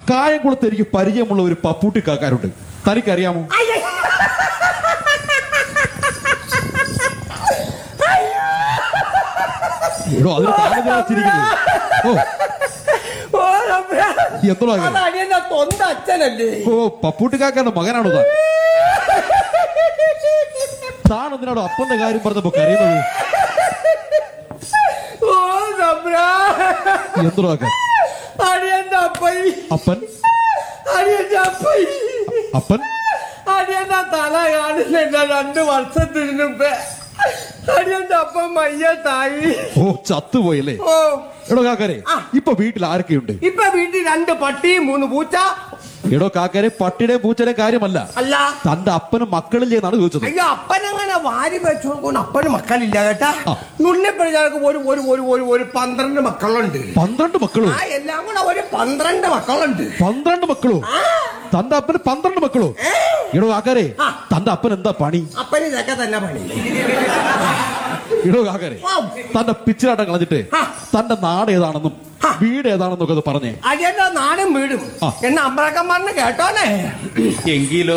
കായംകുളത്ത് എനിക്ക് പരിചയമുള്ള ഒരു പപ്പൂട്ടി കാക്കാരുണ്ട് തനിക്കറിയാമോ എടോ അതിന് താമസം ചിരിക്കുന്നത് ഓ ഓ, റബ്ബേ. എന്തോ അത് അടിയന്റെ തൊണ്ട അച്ഛനല്ലേ ഓ പപ്പൂട്ടി കാക്കാന്റെ മകനാണോ താൻ താൻ എന്തിനാണോ അപ്പന്റെ കാര്യം പറഞ്ഞപ്പോ കരയുന്നത് ഓ റബ്ബേ. എന്തോ കാക്കാൻ അടിയന്റെ അപ്പൈ അപ്പൻ അടിയന്റെ അപ്പൈ അപ്പൻ അടിയന്റെ തല കാണുന്നില്ല രണ്ടു വർഷത്തിന് മുമ്പേ അടിയന്റെ അപ്പം മയ്യത്തായി ഓ ചത്തുപോയല്ലേ ഓ എടോ കാക്കാരെ ആ. ഇപ്പൊ വീട്ടിൽ ആരൊക്കെയുണ്ട് ഇപ്പൊ വീട്ടിൽ രണ്ട് പട്ടി മൂന്ന് പൂച്ച എടോ കാക്കാരെ പട്ടിയുടെയും പൂച്ചയുടെയും കാര്യമല്ല അല്ല തന്റെ അപ്പനും മക്കളില്ലേ എന്നാണ് ചോദിച്ചത് അയ്യോ അപ്പനങ്ങനെ വാരി വെച്ചുകൊണ്ട് അപ്പന് മക്കളില്ല കേട്ടാ ആ. നുള്ളിപ്പഴിഞ്ഞാൾക്ക് ഒരു ഒരു ഒരു ഒരു ഒരു പന്ത്രണ്ട് മക്കളുണ്ട് പന്ത്രണ്ട് മക്കളോ ആ എല്ലാം കൂടെ ഒരു പന്ത്രണ്ട് മക്കളുണ്ട് പന്ത്രണ്ട് മക്കളോ തന്റെ അപ്പന് പന്ത്രണ്ട് മക്കളോ എടോ കാക്കാരെ ആ. തന്റെ അപ്പൻ എന്താ പണി അപ്പന് ഇതൊക്കെ തന്നെ പണി എടോ കാക്കാരെ ആ. തന്റെ പിച്ചിലാട്ടം കളഞ്ഞിട്ട് ആ. തന്റെ നാട് ഏതാണെന്നും ആ. വീട് ഏതാണെന്നൊക്കെ ഒന്ന് പറഞ്ഞേ അടിയന്റെ നാടും വീടും ആ. എന്നെ അമ്പ്രാക്കന്മാറിന് കേട്ടോനെ എങ്കിലോ